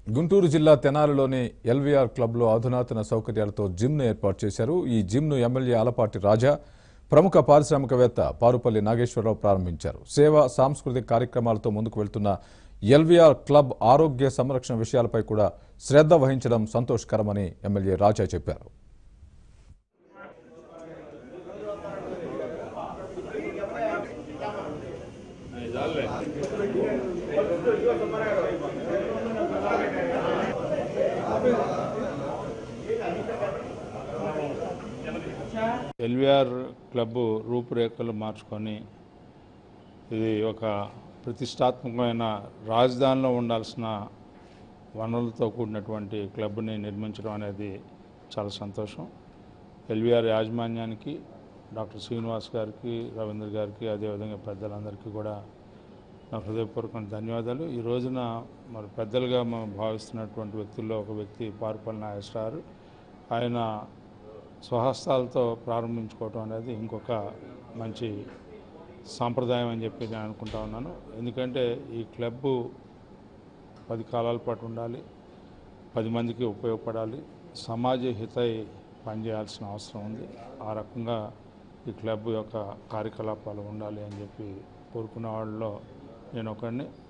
గుంటూరు జిల్లా తెనాలిలోని ఎల్వీఆర్ క్లబ్లో అధునాతన సౌకర్యాలతో జిమ్ను ఏర్పాటు చేశారు ఈ జిమ్ను ఎమ్మెల్యే ఆలపాటి రాజా ప్రముఖ పారిశ్రామికవేత్త పారుపల్లి నాగేశ్వరరావు ప్రారంభించారు సేవ సాంస్కృతిక కార్యక్రమాలతో ముందుకు వెళ్తున్న ఎల్వీఆర్ క్లబ్ ఆరోగ్య సంరక్షణ విషయాలపై కూడా శ్రద్ధ వహించడం సంతోషకరమని ఎమ్మెల్యే రాజా చెప్పారు ఎల్విఆర్ క్లబ్ రూపురేఖలు మార్చుకొని ఇది ఒక ప్రతిష్టాత్మకమైన రాజధానిలో ఉండాల్సిన వనరులతో కూడినటువంటి క్లబ్ని నిర్మించడం అనేది చాలా సంతోషం ఎల్విఆర్ యాజమాన్యానికి డాక్టర్ శ్రీనివాస్ గారికి రవీంద్ర గారికి అదేవిధంగా పెద్దలందరికీ కూడా నా హృదయపూర్వకమైన ధన్యవాదాలు ఈ రోజున మరి పెద్దలుగా మనం భావిస్తున్నటువంటి వ్యక్తుల్లో ఒక వ్యక్తి పారుపల్లి నాగేశ్వరారు ఆయన స్వహస్తాలతో ప్రారంభించుకోవటం అనేది ఇంకొక మంచి సాంప్రదాయం అని చెప్పి నేను అనుకుంటా ఉన్నాను ఎందుకంటే ఈ క్లబ్బు పది కాలాల పాటు ఉండాలి పది మందికి ఉపయోగపడాలి సమాజ హితై పనిచేయాల్సిన అవసరం ఉంది ఆ రకంగా ఈ క్లబ్ యొక్క కార్యకలాపాలు ఉండాలి అని చెప్పి కోరుకున్న వాళ్ళలో నేను ఒకడిని